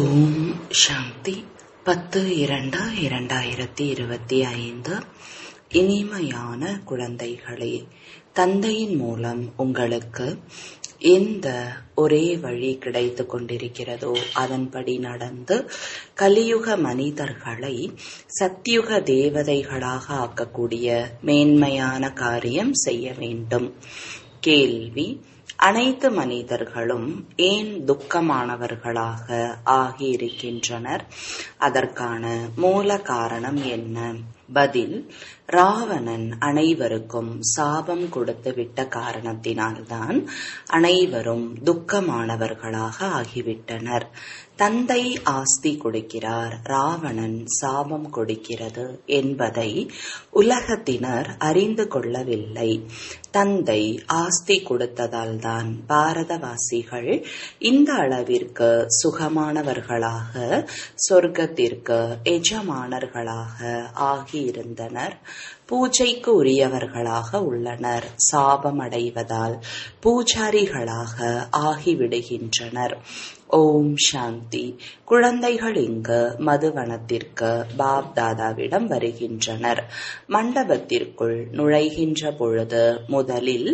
ஓம் சாந்தி பத்து இரண்டு இரண்டாயிரத்தி இருபத்தி ஐந்து இனிமையான குழந்தைகளே தந்தையின் மூலம் உங்களுக்கு எந்த ஒரே வழி கிடைத்து கொண்டிருக்கிறதோ அதன்படி நடந்து கலியுக மனிதர்களை சத்தியுக தேவதைகளாக ஆக்கக்கூடிய மேன்மையான காரியம் செய்ய வேண்டும் கேள்வி அனைத்து மனிதர்களும் ஏன் துக்கமானவர்களாக ஆகியிருக்கின்றனர் அதற்கான மூல காரணம் என்ன பதில் ராவணன் அனைவருக்கும் சாபம் கொடுத்து விட்ட காரணத்தினால்தான் அனைவரும் துக்கமானவர்களாக ஆகிவிட்டனர் தந்தை ஆஸ்தி கொடுக்கிறார் ராவணன் சாபம் கொடுக்கிறது என்பதை உலகத்தினர் அறிந்து கொள்ளவில்லை தந்தை ஆஸ்தி கொடுத்ததால் தான் பாரதவாசிகள் இந்த அளவிற்கு சுகமானவர்களாக சொர்க்கத்திற்கு எஜமானர்களாக ஆகியிருந்தனர் பூஜைக்கு உரியவர்களாக உள்ளனர் சாபம் அடைவதால் பூஜாரிகளாக ஆகிவிடுகின்றனர் ஓம் சாந்தி குழந்தைகள் இங்கு மதுவனத்திற்கு பாப் தாதாவிடம் வருகின்றனர் மண்டபத்திற்குள் நுழைகின்ற பொழுது முதலில்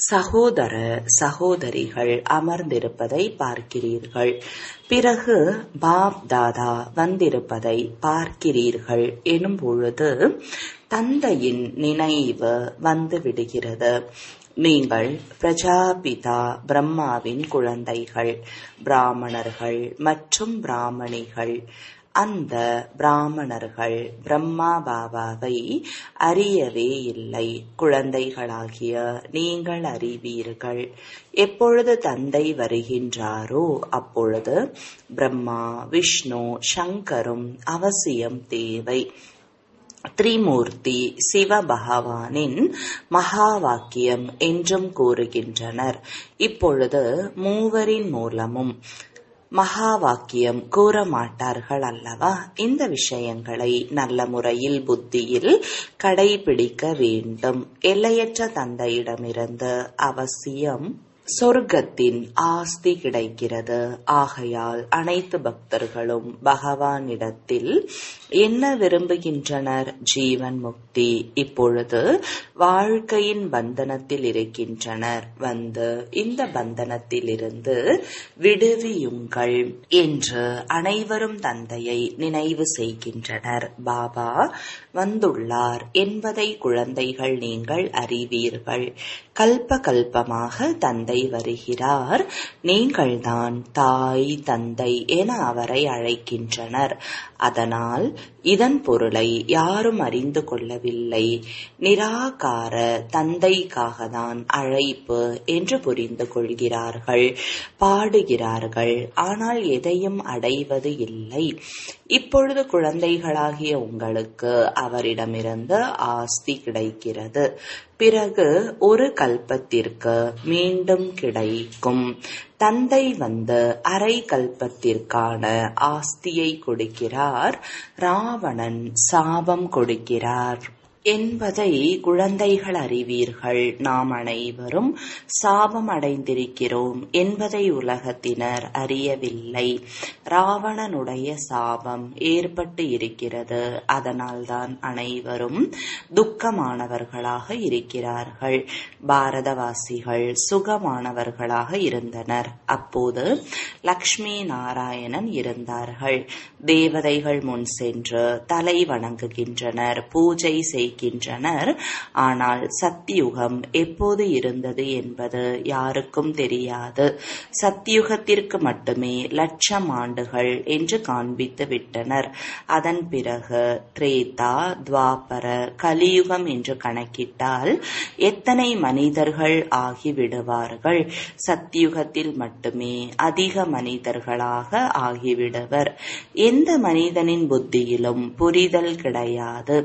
சகோதர சகோதரிகள் அமர்ந்திருப்பதை பார்க்கிறீர்கள் பிறகு பாப் தாதா வந்திருப்பதை பார்க்கிறீர்கள் எனும் பொழுது தந்தையின் நினைவு வந்து விடுகிறது நீங்கள் பிரஜாபிதா பிரம்மாவின் குழந்தைகள் பிராமணர்கள் மற்றும் பிராமணிகள் அந்த பிராமணர்கள் பிரம்மா பாபாவை அறியவே இல்லை குழந்தைகளாகிய நீங்கள் அறிவீர்கள் எப்பொழுது தந்தை வருகின்றாரோ அப்பொழுது பிரம்மா விஷ்ணு சங்கரும் அவசியம் தேவை திரிமூர்த்தி சிவ பகவானின் மகா வாக்கியம் என்றும் கூறுகின்றனர் இப்பொழுது மூவரின் மூலமும் மகா வாக்கியம் கூற மாட்டார்கள் அல்லவா இந்த விஷயங்களை நல்ல முறையில் புத்தியில் கடைபிடிக்க வேண்டும் எல்லையற்ற தந்தையிடமிருந்து அவசியம் சொர்க்கத்தின் ஆஸ்தி கிடைக்கிறது ஆகையால் அனைத்து பக்தர்களும் பகவானிடத்தில் என்ன விரும்புகின்றனர் ஜீவன் முக்தி இப்பொழுது வாழ்க்கையின் பந்தனத்தில் இருக்கின்றனர் வந்து இந்த பந்தனத்தில் இருந்து விடுவியுங்கள் என்று அனைவரும் தந்தையை நினைவு செய்கின்றனர் பாபா வந்துள்ளார் என்பதை குழந்தைகள் நீங்கள் அறிவீர்கள் கல்ப கல்பமாக தந்தை வருகிறார் நீங்கள்தான் தாய் தந்தை என அவரை அழைக்கின்றனர் அதனால் இதன் பொருளை யாரும் அறிந்து கொள்ளவில்லை நிராகார தந்தைக்காக தான் அழைப்பு என்று புரிந்து கொள்கிறார்கள் பாடுகிறார்கள் ஆனால் எதையும் அடைவது இல்லை இப்பொழுது குழந்தைகளாகிய உங்களுக்கு அவரிடமிருந்து ஆஸ்தி கிடைக்கிறது பிறகு ஒரு கல்பத்திற்கு மீண்டும் கிடைக்கும் தந்தை வந்து அரை கல்பத்திற்கான ஆஸ்தியை கொடுக்கிறார் ராவணன் சாபம் கொடுக்கிறார் என்பதை குழந்தைகள் அறிவீர்கள் நாம் அனைவரும் சாபம் அடைந்திருக்கிறோம் என்பதை உலகத்தினர் அறியவில்லை ராவணனுடைய சாபம் ஏற்பட்டு இருக்கிறது அதனால்தான் அனைவரும் துக்கமானவர்களாக இருக்கிறார்கள் பாரதவாசிகள் சுகமானவர்களாக இருந்தனர் அப்போது லக்ஷ்மி நாராயணன் இருந்தார்கள் தேவதைகள் முன் சென்று தலை வணங்குகின்றனர் பூஜை செய்கின்றனர் ஆனால் சத்தியுகம் எப்போது இருந்தது என்பது யாருக்கும் தெரியாது சத்தியுகத்திற்கு மட்டுமே லட்சம் ஆண்டுகள் என்று காண்பித்து விட்டனர் அதன் பிறகு திரேதா துவாபர கலியுகம் என்று கணக்கிட்டால் எத்தனை மனிதர்கள் ஆகிவிடுவார்கள் சத்தியுகத்தில் மட்டுமே அதிக மனிதர்களாக ஆகிவிடுவர் எந்த மனிதனின் புத்தியிலும் புரிதல் கிடையாது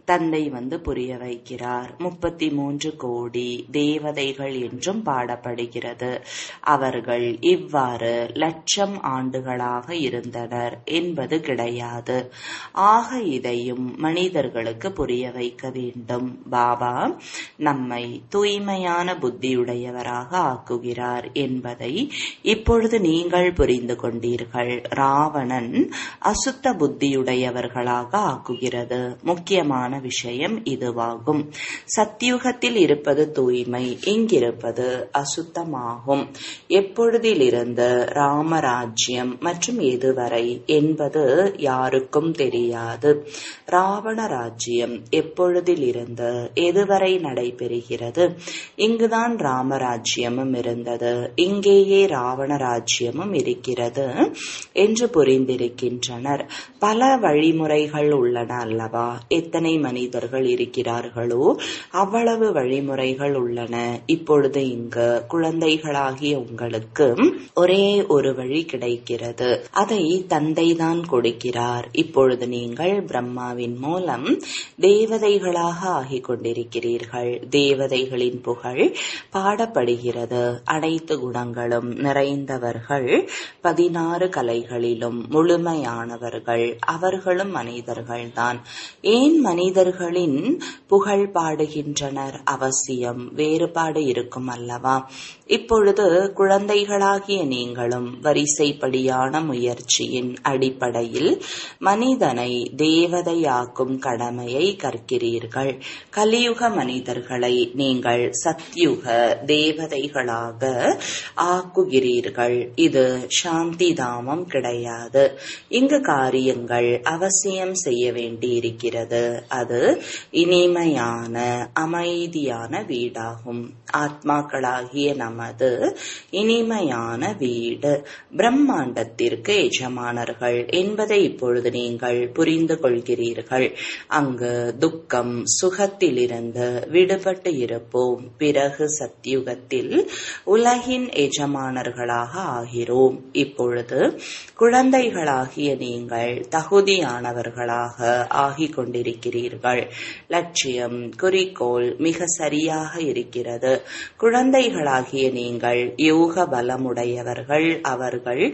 தந்தை வந்து புரிய வைக்கிறார் முப்பத்தி மூன்று கோடி தேவதைகள் என்றும் பாடப்படுகிறது அவர்கள் இவ்வாறு லட்சம் ஆண்டுகளாக இருந்தனர் என்பது கிடையாது ஆக இதையும் மனிதர்களுக்கு புரிய வைக்க வேண்டும் பாபா நம்மை தூய்மையான புத்தியுடையவராக ஆக்குகிறார் என்பதை இப்பொழுது நீங்கள் புரிந்து கொண்டீர்கள் ராவணன் அசுத்த புத்தியுடையவர்களாக ஆக்குகிறது முக்கியமான விஷயம் இதுவாகும் சத்தியுகத்தில் இருப்பது தூய்மை இங்கிருப்பது அசுத்தமாகும் எப்பொழுதிலிருந்து ராமராஜ்யம் மற்றும் எதுவரை என்பது யாருக்கும் தெரியாது ராவண ராஜ்யம் எப்பொழுதிலிருந்து எதுவரை நடைபெறுகிறது இங்குதான் ராமராஜ்யமும் இருந்தது இங்கேயே ராவண ராஜ்யமும் இருக்கிறது என்று புரிந்திருக்கின்றனர் பல வழிமுறைகள் உள்ளன அல்லவா எத்தனை மனிதர்கள் இருக்கிறார்களோ அவ்வளவு வழிமுறைகள் உள்ளன இப்பொழுது இங்கு குழந்தைகளாகிய உங்களுக்கு ஒரே ஒரு வழி கிடைக்கிறது அதை தந்தைதான் கொடுக்கிறார் இப்பொழுது நீங்கள் பிரம்மாவின் மூலம் தேவதைகளாக ஆகிக் கொண்டிருக்கிறீர்கள் தேவதைகளின் புகழ் பாடப்படுகிறது அனைத்து குணங்களும் நிறைந்தவர்கள் பதினாறு கலைகளிலும் முழுமையானவர்கள் அவர்களும் மனிதர்கள்தான் ஏன் மனிதர்களின் புகழ் பாடுகின்றனர் அவசியம் வேறுபாடு இருக்கும் அல்லவா இப்பொழுது குழந்தைகளாகிய நீங்களும் வரிசைப்படியான முயற்சியின் அடிப்படையில் மனிதனை தேவதையாக்கும் கடமையை கற்கிறீர்கள் கலியுக மனிதர்களை நீங்கள் சத்யுக தேவதைகளாக ஆக்குகிறீர்கள் இது சாந்தி தாமம் கிடையாது இங்கு காரியங்கள் அவசியம் செய்ய வேண்டியிருக்கிறது அது இனிமையான அமைதியான வீடாகும் ஆத்மாக்களாகிய நமது இனிமையான வீடு பிரம்மாண்டத்திற்கு எஜமானர்கள் என்பதை இப்பொழுது நீங்கள் புரிந்து கொள்கிறீர்கள் அங்கு துக்கம் சுகத்திலிருந்து விடுபட்டு இருப்போம் பிறகு சத்தியுகத்தில் உலகின் எஜமானர்களாக ஆகிறோம் இப்பொழுது குழந்தைகளாகிய நீங்கள் தகுதியானவர்களாக ஆகிக் கொண்டிருக்கிறீர்கள் லட்சியம் குறிக்கோள் மிக சரியாக இருக்கிறது குழந்தைகளாகிய நீங்கள் யோக பலமுடையவர்கள் அவர்கள்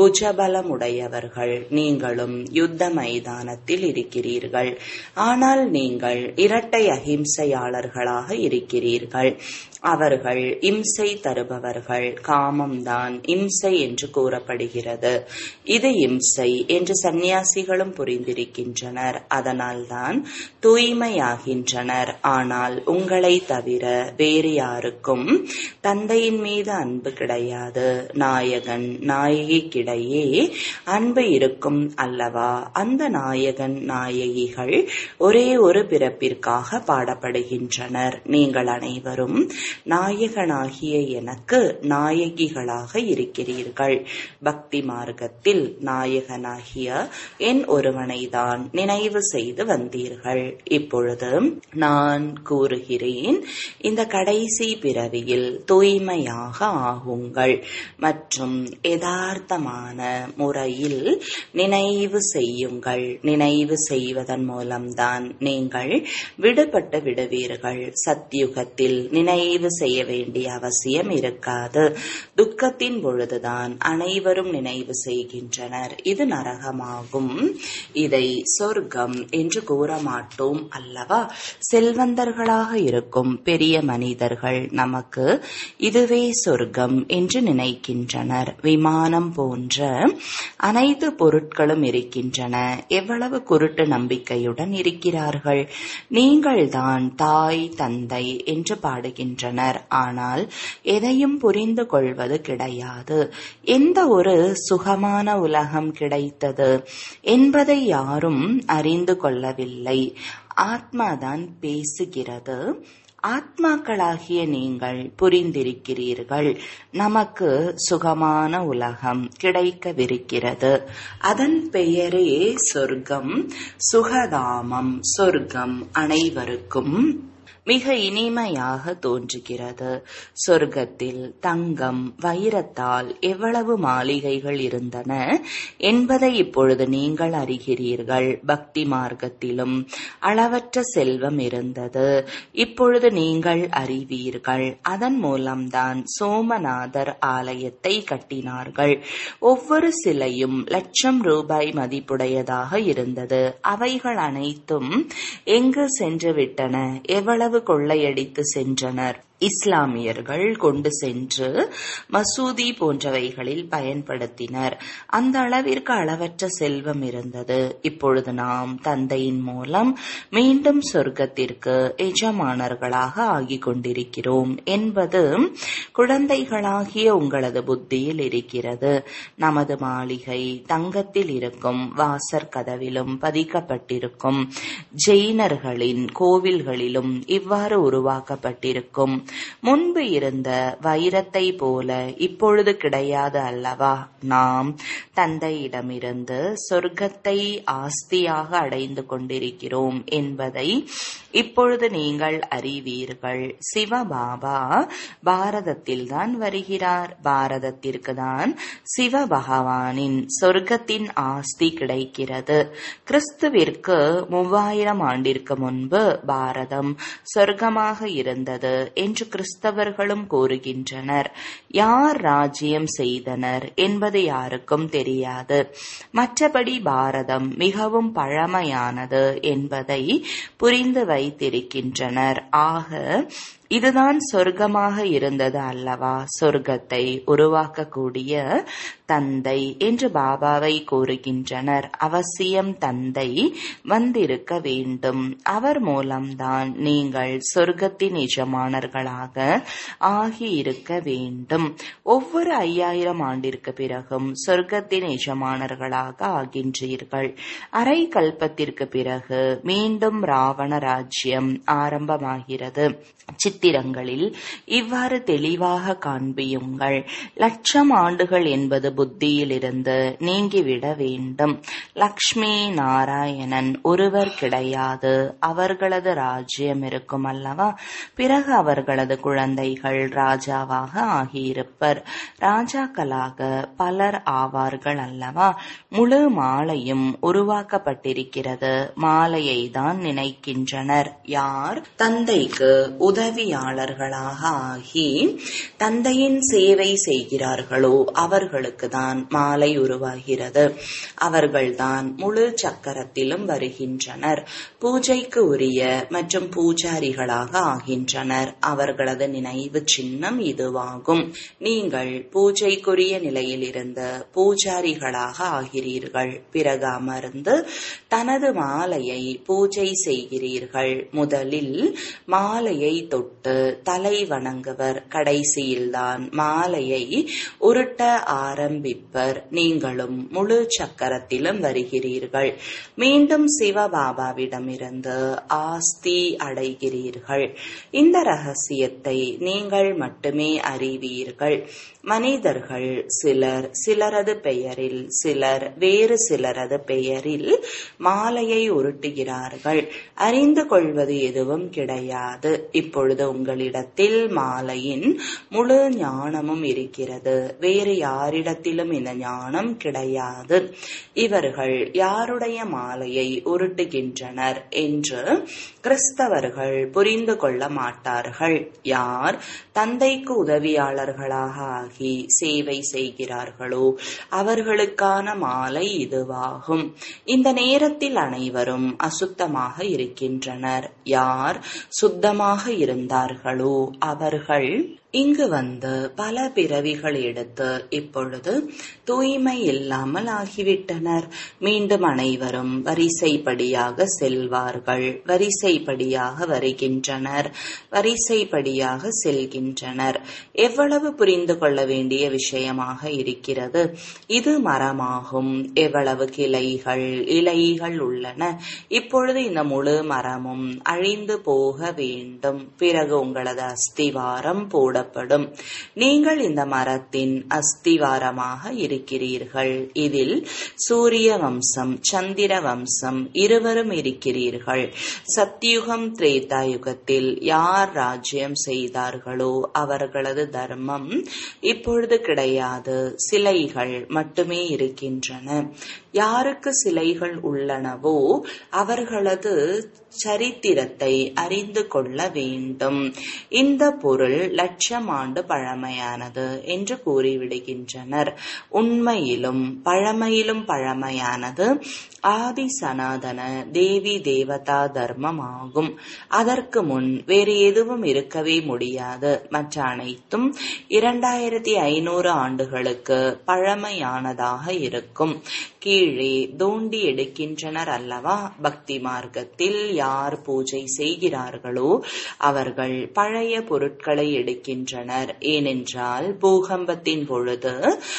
புஜபலமுடையவர்கள் நீங்களும் யுத்த மைதானத்தில் இருக்கிறீர்கள் ஆனால் நீங்கள் இரட்டை அகிம்சையாளர்களாக இருக்கிறீர்கள் அவர்கள் இம்சை தருபவர்கள் காமம்தான் இம்சை என்று கூறப்படுகிறது இது இம்சை என்று சந்நியாசிகளும் புரிந்திருக்கின்றனர் அதனால்தான் தூய்மையாகின்றனர் ஆனால் உங்களை தவிர வேறு யாருக்கும் தந்தையின் மீது அன்பு கிடையாது நாயகன் நாயகிக்கிடையே அன்பு இருக்கும் அல்லவா அந்த நாயகன் நாயகிகள் ஒரே ஒரு பிறப்பிற்காக பாடப்படுகின்றனர் நீங்கள் அனைவரும் நாயகனாகிய எனக்கு நாயகிகளாக இருக்கிறீர்கள் பக்தி மார்க்கத்தில் நாயகனாகிய என் ஒருவனைதான் நினைவு செய்து வந்தீர்கள் இப்பொழுது நான் கூறுகிறேன் இந்த கடைசி பிறவியில் தூய்மையாக ஆகுங்கள் மற்றும் யதார்த்தமான முறையில் நினைவு செய்யுங்கள் நினைவு செய்வதன் மூலம்தான் நீங்கள் விடுபட்டு விடுவீர்கள் சத்யுகத்தில் நினைவு செய்ய வேண்டிய அவசியம் இருக்காது துக்கத்தின் பொழுதுதான் அனைவரும் நினைவு செய்கின்றனர் இது நரகமாகும் இதை சொர்க்கம் என்று கூற மாட்டோம் அல்லவா செல்வந்தர்களாக இருக்கும் பெரிய மனிதர்கள் நமக்கு இதுவே சொர்க்கம் என்று நினைக்கின்றனர் விமானம் போன்ற அனைத்து பொருட்களும் இருக்கின்றன எவ்வளவு குருட்டு நம்பிக்கையுடன் இருக்கிறார்கள் நீங்கள்தான் தாய் தந்தை என்று பாடுகின்றனர் ஆனால் எதையும் புரிந்து கொள்வது கிடையாது எந்த ஒரு சுகமான உலகம் கிடைத்தது என்பதை யாரும் அறிந்து கொள்ளவில்லை ஆத்மாதான் பேசுகிறது ஆத்மாக்களாகிய நீங்கள் புரிந்திருக்கிறீர்கள் நமக்கு சுகமான உலகம் கிடைக்கவிருக்கிறது அதன் பெயரே சொர்க்கம் சுகதாமம் சொர்க்கம் அனைவருக்கும் மிக இனிமையாக தோன்றுகிறது சொர்க்கத்தில் தங்கம் வைரத்தால் எவ்வளவு மாளிகைகள் இருந்தன என்பதை இப்பொழுது நீங்கள் அறிகிறீர்கள் பக்தி மார்க்கத்திலும் அளவற்ற செல்வம் இருந்தது இப்பொழுது நீங்கள் அறிவீர்கள் அதன் மூலம்தான் சோமநாதர் ஆலயத்தை கட்டினார்கள் ஒவ்வொரு சிலையும் லட்சம் ரூபாய் மதிப்புடையதாக இருந்தது அவைகள் அனைத்தும் எங்கு சென்று விட்டன எவ்வளவு கொள்ளையடித்து சென்றனர் இஸ்லாமியர்கள் கொண்டு சென்று மசூதி போன்றவைகளில் பயன்படுத்தினர் அந்த அளவிற்கு அளவற்ற செல்வம் இருந்தது இப்பொழுது நாம் தந்தையின் மூலம் மீண்டும் சொர்க்கத்திற்கு எஜமானர்களாக ஆகிக் கொண்டிருக்கிறோம் என்பது குழந்தைகளாகிய உங்களது புத்தியில் இருக்கிறது நமது மாளிகை தங்கத்தில் இருக்கும் வாசற் கதவிலும் பதிக்கப்பட்டிருக்கும் ஜெயினர்களின் கோவில்களிலும் இவ்வாறு உருவாக்கப்பட்டிருக்கும் முன்பு இருந்த வைரத்தை போல இப்பொழுது கிடையாது அல்லவா நாம் தந்தையிடமிருந்து சொர்க்கத்தை ஆஸ்தியாக அடைந்து கொண்டிருக்கிறோம் என்பதை இப்பொழுது நீங்கள் அறிவீர்கள் சிவபாபா பாரதத்தில்தான் வருகிறார் பாரதத்திற்கு தான் சிவ பகவானின் சொர்க்கத்தின் ஆஸ்தி கிடைக்கிறது கிறிஸ்துவிற்கு மூவாயிரம் ஆண்டிற்கு முன்பு பாரதம் சொர்க்கமாக இருந்தது என்று கிறிஸ்தவர்களும் கூறுகின்றனர் யார் ராஜ்யம் செய்தனர் என்பது யாருக்கும் தெரியாது மற்றபடி பாரதம் மிகவும் பழமையானது என்பதை புரிந்து வைத்திருக்கின்றனர் ஆக இதுதான் சொர்க்கமாக இருந்தது அல்லவா சொர்க்கத்தை உருவாக்கக்கூடிய தந்தை என்று பாபாவை கூறுகின்றனர் அவசியம் தந்தை வந்திருக்க வேண்டும் அவர் மூலம்தான் நீங்கள் சொர்க்கத்தின் எஜமானர்களாக ஆகி இருக்க வேண்டும் ஒவ்வொரு ஐயாயிரம் ஆண்டிற்கு பிறகும் சொர்க்கத்தின் எஜமானர்களாக ஆகின்றீர்கள் அரை கல்பத்திற்கு பிறகு மீண்டும் ராவண ராஜ்யம் ஆரம்பமாகிறது சித்திரங்களில் இவ்வாறு தெளிவாக காண்பியுங்கள் லட்சம் ஆண்டுகள் என்பது புத்தியிலிருந்து நீங்கிவிட வேண்டும் லக்ஷ்மி நாராயணன் ஒருவர் கிடையாது அவர்களது ராஜ்யம் இருக்கும் அல்லவா பிறகு அவர்களது குழந்தைகள் ராஜாவாக ஆகியிருப்பர் ராஜாக்களாக பலர் ஆவார்கள் அல்லவா முழு மாலையும் உருவாக்கப்பட்டிருக்கிறது மாலையை தான் நினைக்கின்றனர் யார் தந்தைக்கு உதவியாளர்களாக ஆகி தந்தையின் சேவை செய்கிறார்களோ அவர்களுக்கு தான் மாலை உருவாகிறது அவர்கள்தான் முழு சக்கரத்திலும் வருகின்றனர் பூஜைக்கு உரிய மற்றும் பூஜாரிகளாக ஆகின்றனர் அவர்களது நினைவு சின்னம் இதுவாகும் நீங்கள் பூஜைக்குரிய நிலையில் இருந்த பூஜாரிகளாக ஆகிறீர்கள் பிறகு அமர்ந்து தனது மாலையை பூஜை செய்கிறீர்கள் முதலில் மாலையை தொட்டு தலை வணங்குவர் கடைசியில்தான் மாலையை உருட்ட ஆரம்பிப்பர் நீங்களும் முழு சக்கரத்திலும் வருகிறீர்கள் மீண்டும் சிவபாபாவிடமிருந்து ஆஸ்தி அடைகிறீர்கள் இந்த ரகசியத்தை நீங்கள் மட்டுமே அறிவீர்கள் மனிதர்கள் சிலர் சிலரது பெயரில் சிலர் வேறு சிலரது பெயரில் மாலையை உருட்டுகிறார்கள் அறிந்து கொள்வது எதுவும் கிடையாது இப்பொழுது உங்களிடத்தில் மாலையின் முழு ஞானமும் இருக்கிறது வேறு யாரிடத்திலும் இந்த ஞானம் கிடையாது இவர்கள் யாருடைய மாலையை உருட்டுகின்றனர் என்று கிறிஸ்தவர்கள் புரிந்து கொள்ள மாட்டார்கள் யார் தந்தைக்கு உதவியாளர்களாக ஆகி சேவை செய்கிறார்களோ அவர்களுக்கான மாலை இதுவாகும் இந்த நேரத்தில் அனைவரும் அசுத்தமாக இருக்கின்றனர் யார் சுத்தமாக இருந்தார்களோ அவர்கள் இங்கு வந்து பல பிறவிகள் எடுத்து இப்பொழுது தூய்மை இல்லாமல் ஆகிவிட்டனர் மீண்டும் அனைவரும் வரிசைப்படியாக செல்வார்கள் வரிசைப்படியாக வருகின்றனர் வரிசைப்படியாக செல்கின்றனர் எவ்வளவு புரிந்து கொள்ள வேண்டிய விஷயமாக இருக்கிறது இது மரமாகும் எவ்வளவு கிளைகள் இலைகள் உள்ளன இப்பொழுது இந்த முழு மரமும் அழிந்து போக வேண்டும் பிறகு உங்களது அஸ்திவாரம் போட போடப்படும் நீங்கள் இந்த மரத்தின் அஸ்திவாரமாக இருக்கிறீர்கள் இதில் சூரிய வம்சம் சந்திர வம்சம் இருவரும் இருக்கிறீர்கள் சத்தியுகம் திரேதா யுகத்தில் யார் ராஜ்யம் செய்தார்களோ அவர்களது தர்மம் இப்பொழுது கிடையாது சிலைகள் மட்டுமே இருக்கின்றன யாருக்கு சிலைகள் உள்ளனவோ அவர்களது சரித்திரத்தை அறிந்து கொள்ள வேண்டும் இந்த பொருள் லட்சம் ஆண்டு பழமையானது என்று கூறிவிடுகின்றனர் உண்மையிலும் பழமையிலும் பழமையானது ஆதி சனாதன தேவி தேவதா தர்மம் ஆகும் அதற்கு முன் வேறு எதுவும் இருக்கவே முடியாது மற்ற அனைத்தும் இரண்டாயிரத்தி ஐநூறு ஆண்டுகளுக்கு பழமையானதாக இருக்கும் கீழே தோண்டி எடுக்கின்றனர் அல்லவா பக்தி மார்க்கத்தில் யார் பூஜை செய்கிறார்களோ அவர்கள் பழைய பொருட்களை எடுக்கின்றனர் ஏனென்றால் பூகம்பத்தின் பொழுது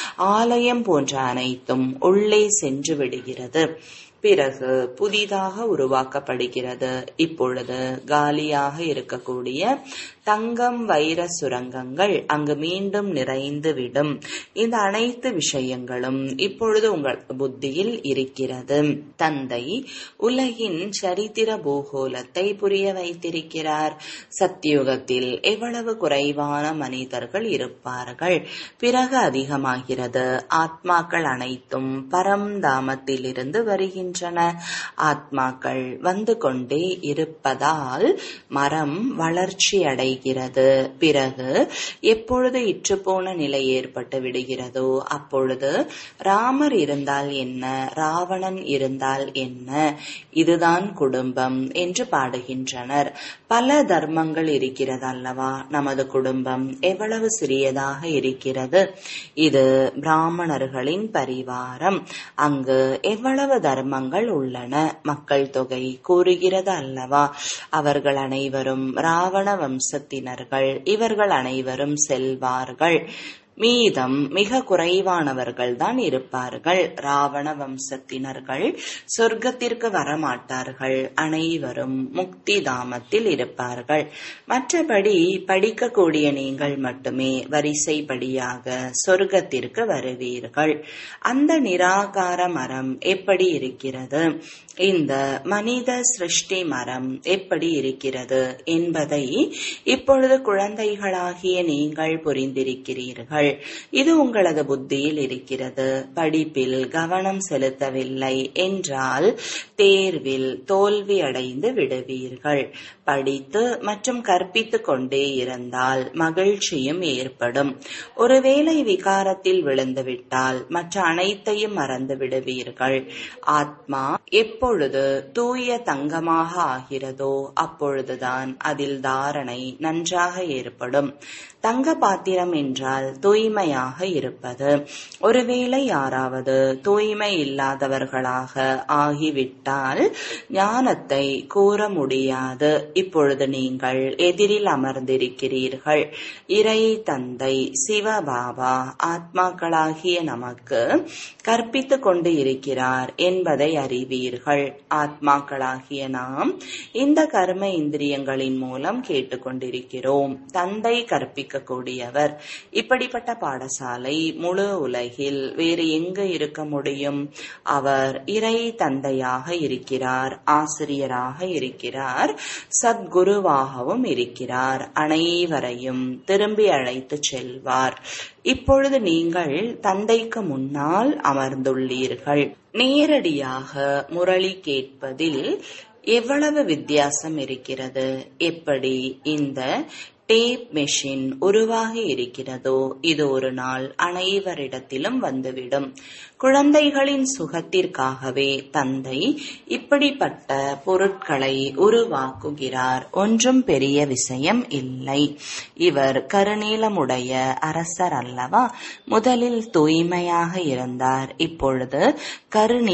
ஆலயம் போன்ற அனைத்தும் உள்ளே சென்று விடுகிறது பிறகு புதிதாக உருவாக்கப்படுகிறது இப்பொழுது காலியாக இருக்கக்கூடிய தங்கம் வைர சுரங்கங்கள் அங்கு மீண்டும் நிறைந்துவிடும் இந்த அனைத்து விஷயங்களும் இப்பொழுது உங்கள் புத்தியில் இருக்கிறது தந்தை உலகின் சரித்திர பூகோளத்தை புரிய வைத்திருக்கிறார் சத்தியுகத்தில் எவ்வளவு குறைவான மனிதர்கள் இருப்பார்கள் பிறகு அதிகமாகிறது ஆத்மாக்கள் அனைத்தும் பரம்தாமத்திலிருந்து வருகின்றன ஆத்மாக்கள் வந்து கொண்டே இருப்பதால் மரம் வளர்ச்சி அடைகிறது பிறகு எப்பொழுது இற்றுப்போன நிலை ஏற்பட்டு விடுகிறதோ அப்பொழுது ராமர் இருந்தால் என்ன ராவணன் இருந்தால் என்ன இதுதான் குடும்பம் என்று பாடுகின்றனர் பல தர்மங்கள் இருக்கிறது அல்லவா நமது குடும்பம் எவ்வளவு சிறியதாக இருக்கிறது இது பிராமணர்களின் பரிவாரம் அங்கு எவ்வளவு தர்மங்கள் உள்ளன மக்கள் தொகை கூறுகிறது அல்லவா அவர்கள் அனைவரும் ராவண வம்சத்தினர்கள் இவர்கள் அனைவரும் செல்வார்கள் மீதம் மிக குறைவானவர்கள் தான் இருப்பார்கள் ராவண வம்சத்தினர்கள் சொர்க்கத்திற்கு வரமாட்டார்கள் அனைவரும் முக்தி தாமத்தில் இருப்பார்கள் மற்றபடி படிக்கக்கூடிய நீங்கள் மட்டுமே வரிசைப்படியாக சொர்க்கத்திற்கு வருவீர்கள் அந்த நிராகார மரம் எப்படி இருக்கிறது இந்த மனித சிருஷ்டி மரம் எப்படி இருக்கிறது என்பதை இப்பொழுது குழந்தைகளாகிய நீங்கள் புரிந்திருக்கிறீர்கள் இது உங்களது புத்தியில் இருக்கிறது படிப்பில் கவனம் செலுத்தவில்லை என்றால் தேர்வில் தோல்வி அடைந்து விடுவீர்கள் படித்து மற்றும் கற்பித்துக் கொண்டே இருந்தால் மகிழ்ச்சியும் ஏற்படும் ஒருவேளை விகாரத்தில் விழுந்துவிட்டால் மற்ற அனைத்தையும் மறந்து விடுவீர்கள் ஆத்மா எப்பொழுது தூய தங்கமாக ஆகிறதோ அப்பொழுதுதான் அதில் தாரணை நன்றாக ஏற்படும் தங்க பாத்திரம் என்றால் தூய்மையாக இருப்பது ஒருவேளை யாராவது தூய்மை இல்லாதவர்களாக ஆகிவிட்டால் ஞானத்தை கூற முடியாது இப்பொழுது நீங்கள் எதிரில் அமர்ந்திருக்கிறீர்கள் இறை தந்தை சிவபாபா ஆத்மாக்களாகிய நமக்கு கற்பித்துக் கொண்டு இருக்கிறார் என்பதை அறிவீர்கள் ஆத்மாக்களாகிய நாம் இந்த கர்ம இந்திரியங்களின் மூலம் கேட்டுக்கொண்டிருக்கிறோம் தந்தை கற்பிக்கக்கூடியவர் இப்படிப்பட்ட பாடசாலை முழு உலகில் வேறு எங்கு இருக்க முடியும் அவர் இறை தந்தையாக இருக்கிறார் ஆசிரியராக இருக்கிறார் சத்குருவாகவும் இருக்கிறார் அனைவரையும் திரும்பி அழைத்து செல்வார் இப்பொழுது நீங்கள் தந்தைக்கு முன்னால் அமர்ந்துள்ளீர்கள் நேரடியாக முரளி கேட்பதில் எவ்வளவு வித்தியாசம் இருக்கிறது எப்படி இந்த டேப் மெஷின் உருவாகி இருக்கிறதோ இது ஒரு நாள் அனைவரிடத்திலும் வந்துவிடும் குழந்தைகளின் சுகத்திற்காகவே தந்தை இப்படிப்பட்ட பொருட்களை உருவாக்குகிறார் ஒன்றும் பெரிய விஷயம் இல்லை இவர் கருநீலமுடைய அரசர் அல்லவா முதலில் தூய்மையாக இருந்தார் இப்பொழுது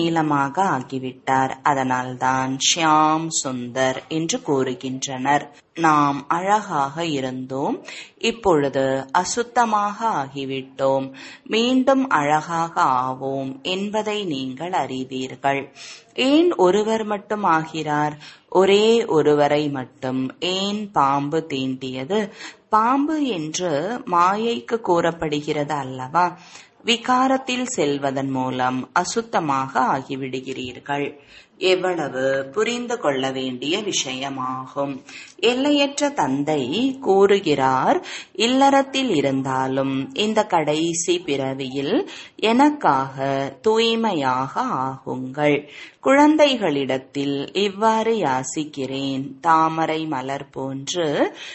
கருநீலமாக ஆகிவிட்டார் அதனால்தான் ஷியாம் சுந்தர் என்று கூறுகின்றனர் நாம் அழகாக இருந்தோம் இப்பொழுது அசுத்தமாக ஆகிவிட்டோம் மீண்டும் அழகாக ஆவோம் என்பதை நீங்கள் அறிவீர்கள் ஏன் ஒருவர் மட்டும் ஆகிறார் ஒரே ஒருவரை மட்டும் ஏன் பாம்பு தீண்டியது பாம்பு என்று மாயைக்கு கூறப்படுகிறது அல்லவா விகாரத்தில் செல்வதன் மூலம் அசுத்தமாக ஆகிவிடுகிறீர்கள் எவ்வளவு புரிந்து கொள்ள வேண்டிய விஷயமாகும் எல்லையற்ற தந்தை கூறுகிறார் இல்லறத்தில் இருந்தாலும் இந்த கடைசி பிறவியில் எனக்காக தூய்மையாக ஆகுங்கள் குழந்தைகளிடத்தில் இவ்வாறு யாசிக்கிறேன் தாமரை மலர் போன்று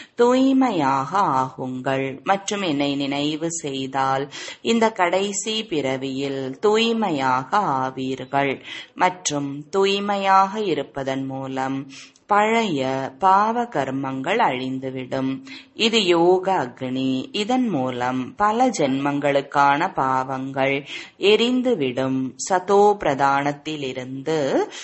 தூய்மையாக ஆகுங்கள் மற்றும் என்னை நினைவு செய்தால் இந்த கடைசி பிறவியில் தூய்மையாக ஆவீர்கள் மற்றும் தூய்மையாக இருப்பதன் மூலம் பழைய பாவ கர்மங்கள் அழிந்துவிடும் இது யோக அக்னி இதன் மூலம் பல ஜென்மங்களுக்கான பாவங்கள் எரிந்துவிடும் சதோ பிரதானத்திலிருந்து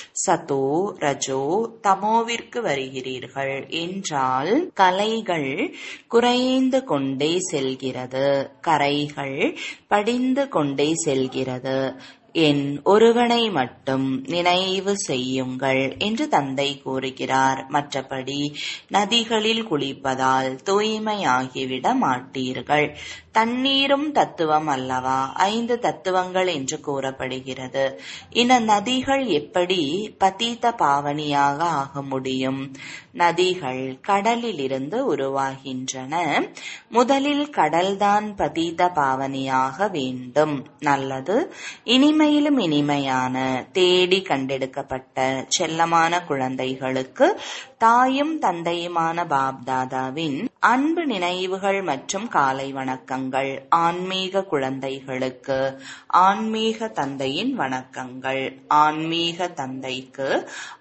சதோ ரஜோ தமோவிற்கு வருகிறீர்கள் என்றால் கலைகள் குறைந்து கொண்டே செல்கிறது கரைகள் படிந்து கொண்டே செல்கிறது என் ஒருவனை மட்டும் நினைவு செய்யுங்கள் என்று தந்தை கூறுகிறார் மற்றபடி நதிகளில் குளிப்பதால் தூய்மையாகிவிட மாட்டீர்கள் தண்ணீரும் தத்துவம் அல்லவா ஐந்து தத்துவங்கள் என்று கூறப்படுகிறது இந்த நதிகள் எப்படி பதீத பாவனியாக ஆக முடியும் நதிகள் கடலில் இருந்து உருவாகின்றன முதலில் கடல்தான் பதீத பாவனியாக வேண்டும் நல்லது இனிமையிலும் இனிமையான தேடி கண்டெடுக்கப்பட்ட செல்லமான குழந்தைகளுக்கு தாயும் தந்தையுமான பாப்தாதாவின் அன்பு நினைவுகள் மற்றும் காலை வணக்கங்கள் ஆன்மீக குழந்தைகளுக்கு ஆன்மீக தந்தையின் வணக்கங்கள் ஆன்மீக தந்தைக்கு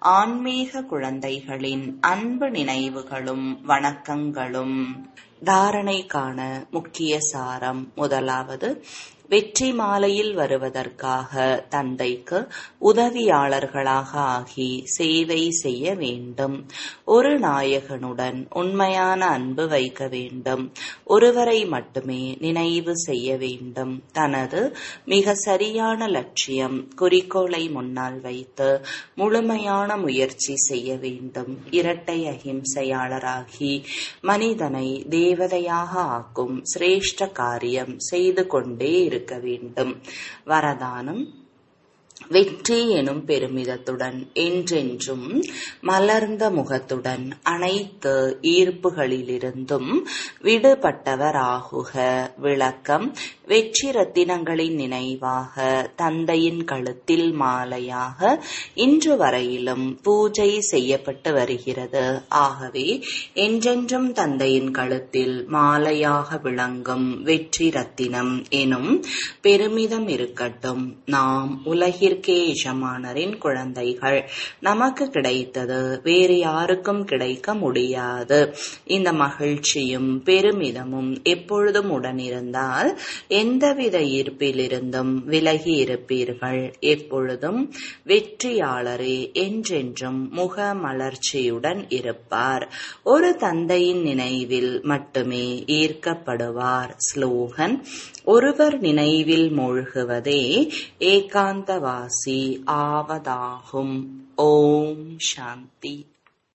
ஆன்மீக குழந்தைகளின் அன்பு நினைவுகளும் வணக்கங்களும் தாரணைக்கான முக்கிய சாரம் முதலாவது வெற்றி மாலையில் வருவதற்காக தந்தைக்கு உதவியாளர்களாக ஆகி சேவை செய்ய வேண்டும் ஒரு நாயகனுடன் உண்மையான அன்பு வைக்க வேண்டும் ஒருவரை மட்டுமே நினைவு செய்ய வேண்டும் தனது மிக சரியான லட்சியம் குறிக்கோளை முன்னால் வைத்து முழுமையான முயற்சி செய்ய வேண்டும் இரட்டை அகிம்சையாளராகி மனிதனை தேவதையாக ஆக்கும் சிரேஷ்ட காரியம் செய்து கொண்டே இருக்க வேண்டும் வரதானம் வெற்றி எனும் பெருமிதத்துடன் என்றென்றும் மலர்ந்த முகத்துடன் அனைத்து ஈர்ப்புகளிலிருந்தும் விடுபட்டவர் ஆகுக விளக்கம் வெற்றி ரத்தினங்களின் நினைவாக தந்தையின் கழுத்தில் மாலையாக இன்று வரையிலும் பூஜை செய்யப்பட்டு வருகிறது ஆகவே என்றென்றும் தந்தையின் கழுத்தில் மாலையாக விளங்கும் வெற்றி ரத்தினம் எனும் பெருமிதம் இருக்கட்டும் நாம் உலகிற்கே எஜமானரின் குழந்தைகள் நமக்கு கிடைத்தது வேறு யாருக்கும் கிடைக்க முடியாது இந்த மகிழ்ச்சியும் பெருமிதமும் எப்பொழுதும் உடனிருந்தால் எந்தவித ஈர்ப்பிலிருந்தும் விலகி இருப்பீர்கள் எப்பொழுதும் வெற்றியாளரே என்றென்றும் முக மலர்ச்சியுடன் இருப்பார் ஒரு தந்தையின் நினைவில் மட்டுமே ஈர்க்கப்படுவார் ஸ்லோகன் ஒருவர் நினைவில் மூழ்குவதே ஏகாந்தவாசி ஆவதாகும் ஓம் சாந்தி